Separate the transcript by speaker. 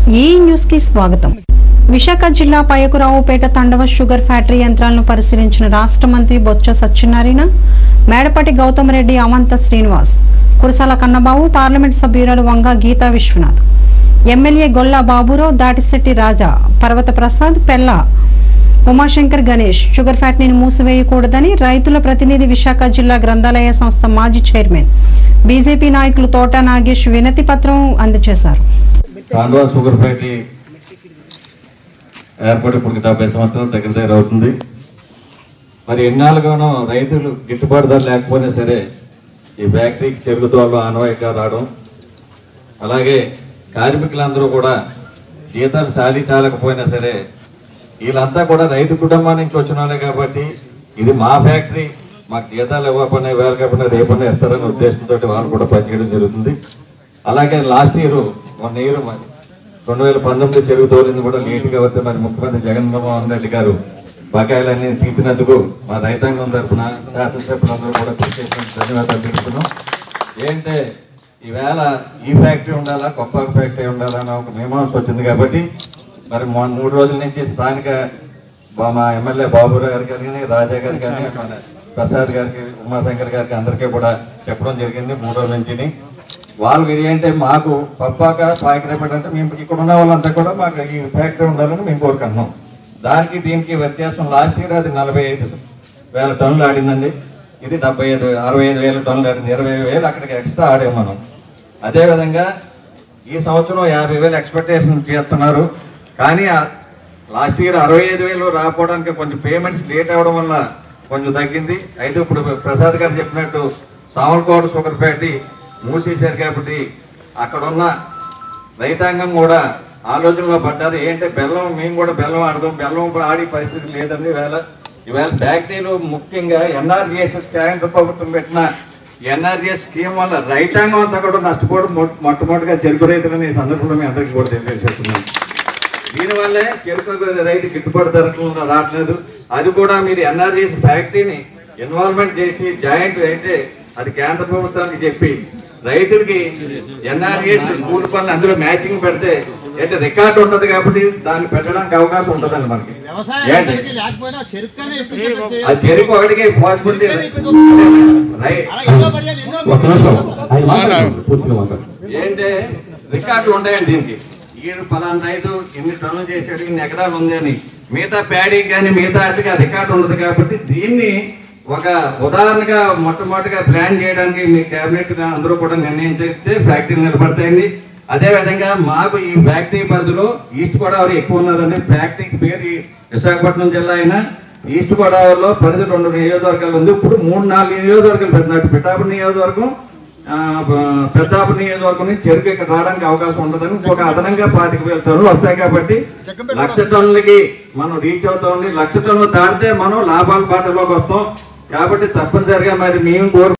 Speaker 1: ఈ న్యూస్ కి స్వాగతం విశాఖ జిల్లా పయకురావుపేట తండవ షుగర్ ఫ్యాక్టరీ యంత్రాలను పరిశీలించిన రాష్ట్ర మంత్రి బొత్స సత్యనారాయణ మేడపాటి గౌతమ్ రెడ్డి అమంత శ్రీనివాస్ కురసాల కన్నబాబు పార్లమెంట్ సభ్యురాలు వంగ గీతా విశ్వనాథ్ ఎమ్మెల్యే గొల్లా బాబురావు దాటిశెట్టి రాజా పర్వత ప్రసాద్ పెల్ల ఉమాశంకర్ గణేష్ షుగర్ ఫ్యాక్టరీని మూసివేయకూడదని రైతుల ప్రతినిధి విశాఖ జిల్లా గ్రంథాలయ సంస్థ మాజీ చైర్మన్ బీజేపీ నాయకులు తోట నాగేష్ వినతి పత్రం అందజేశారు
Speaker 2: తాండవా షుగర్ ఫ్యాక్టరీ ఏర్పడి ఇప్పుడు డెబ్బై సంవత్సరాల దగ్గర దగ్గర అవుతుంది మరి ఎన్నాళ్ళుగానో రైతులు గిట్టుబాటు ధర లేకపోయినా సరే ఈ ఫ్యాక్టరీకి చెరుకు వాళ్ళు ఆనవాయిగా రావడం అలాగే కార్మికులందరూ కూడా జీతాలు సాలి చాలకపోయినా సరే వీళ్ళంతా కూడా రైతు కుటుంబం నుంచి వచ్చిన వాళ్ళే కాబట్టి ఇది మా ఫ్యాక్టరీ మాకు జీతాలు ఇవ్వకపోయినా వేల కాకపోయినా రేపన్నా ఇస్తారనే ఉద్దేశంతో వాళ్ళు కూడా పనిచేయడం జరుగుతుంది అలాగే లాస్ట్ ఇయర్ వన్ ఇయర్ మరి రెండు వేల పంతొమ్మిది చెరువు తోలింది కూడా లేటుగా వస్తే మరి ముఖ్యమంత్రి జగన్మోహన్ రెడ్డి గారు బకాయిలన్నీ తీర్చినందుకు మా రైతాంగం తరఫున శాసనసభ్యులందరూ కూడా కృషి చేసినందుకు ధన్యవాదాలు తెలుపుతున్నాం ఏంటంటే ఈవేళ ఈ ఫ్యాక్టరీ ఉండాలా కొప్ప ఫ్యాక్టరీ ఉండాలా అని ఒక మీమాంస వచ్చింది కాబట్టి మరి మొన్న మూడు రోజుల నుంచి స్థానిక బా- మా ఎమ్మెల్యే బాబురావు గారికి కానీ రాజా గారికి కానీ మన ప్రసాద్ గారికి ఉమాశంకర్ గారికి అందరికీ కూడా చెప్పడం జరిగింది మూడు రోజుల నుంచి వాళ్ళు ఇది ఏంటంటే మాకు పప్పాక పాకిరేపేట అంటే మేము ఇక్కడ ఉన్న వాళ్ళంతా కూడా మాకు ఈ ఫ్యాక్టరీ ఉండాలని మేము కోరుకుంటున్నాం దానికి దీనికి వ్యత్యాసం లాస్ట్ ఇయర్ అది నలభై ఐదు వేల టన్నులు ఆడిందండి ఇది డెబ్బై ఐదు అరవై ఐదు వేల టన్నులు ఆడింది ఇరవై వేలు అక్కడికి ఎక్స్ట్రా ఆడాము మనం అదేవిధంగా ఈ సంవత్సరం యాభై వేలు ఎక్స్పెక్టేషన్ చేస్తున్నారు కానీ లాస్ట్ ఇయర్ అరవై ఐదు వేలు రాకపోవడానికి కొంచెం పేమెంట్స్ లేట్ అవ్వడం వల్ల కొంచెం తగ్గింది అయితే ఇప్పుడు ప్రసాద్ గారు చెప్పినట్టు సామర్కోట షుగర్ ఫ్యాక్టరీ మూసేశారు కాబట్టి అక్కడ ఉన్న రైతాంగం కూడా ఆలోచనలో పడ్డారు ఏంటంటే బెల్లం మేము కూడా బెల్లం ఆడదాం బెల్లం ఇప్పుడు ఆడే పరిస్థితి లేదండి ఈవేళ ఈవేళ ఫ్యాక్టరీలు ముఖ్యంగా ఎన్ఆర్జిఎస్ కేంద్ర ప్రభుత్వం పెట్టిన ఎన్ఆర్జిఎస్ స్కీమ్ వల్ల రైతాంగం అంతా కూడా నష్టపోవడం మొట్ట- మొట్టమొదటిగా చెరుకు రైతులని ఈ సందర్భంలో మీ అందరికీ కూడా తెలియజేస్తున్నాను దీనివల్లే చెరుకు రైతు గిట్టుబాటు ధరలు రావట్లేదు అది కూడా మీరు ఎన్ఆర్జీఎస్ ఫ్యాక్టరీని ఇన్వాల్వ్మెంట్ చేసి జాయింట్ అయితే అది కేంద్ర ప్రభుత్వానికి చెప్పి రైతులకి ఎన్ఆర్జీఎస్ కూలి పనులు అందులో మ్యాచింగ్ పెడితే అంటే రికార్డు ఉంటది కాబట్టి దాన్ని పెట్టడానికి అవకాశం ఉంటుందండి మనకి
Speaker 3: వ్యవసాయం
Speaker 2: ఏంటి?
Speaker 3: అందరికీ లేకపోయినా చెరుకునే ఇప్పించేటట్టు
Speaker 2: ఆ
Speaker 3: చేయాలి.
Speaker 2: చెరుకు ఒకటికి పాసిబిలిటీ రై
Speaker 3: అలా ఎన్నో పర్యాలు ఎన్నో
Speaker 4: ఒక నిమిషం ఆయన మాట్లాడండి పూర్తిగా మాట్లాడండి
Speaker 2: ఏంటంటే రికార్డులు ఉంటాయండి దీనికి ఈయన పలానా రైతు ఇన్ని టన్నులు చేసాడు ఇన్ని ఎకరాలు ఉంది అని మిగతా ప్యాడీ కానీ మిగతా వాటికి ఆ రికార్డు ఉండదు కాబట్టి దీన్ని ఒక ఉదాహరణగా మొట్టమొదటిగా ప్లాన్ చేయడానికి మీ కేబినెట్ అందరూ కూడా నిర్ణయం చేస్తే ఫ్యాక్టరీలు నిలబడతాయండి అదే విధంగా మాకు ఈ ఫ్యాక్టరీ పరిధిలో ఈస్ట్ గోదావరి ఎక్కువ ఉన్నదండి ఫ్యాక్టరీకి పేరు ఈ విశాఖపట్నం జిల్లా అయినా ఈస్ట్ గోదావరిలో పరిధి రెండు నియోజకవర్గాలు ఉంది ఇప్పుడు మూడు నాలుగు నియోజకవర్గాలు పెద్ద పిఠాపురం నియోజకవర్గం ఆ, బ- పెద్దాపురం నియోజకవర్గం నుంచి చెరుకు ఇక్కడ రావడానికి అవకాశం ఉండదని ఇంకొక అదనంగా పాతిక వేల టన్నులు వస్తాయి కాబట్టి లక్ష టన్నులకి మనం రీచ్ అవుతామండి లక్ష టన్నులు దాటితే మనం లాభాల బాటలోకి వస్తాం కాబట్టి తప్పనిసరిగా మరి మేము కోరు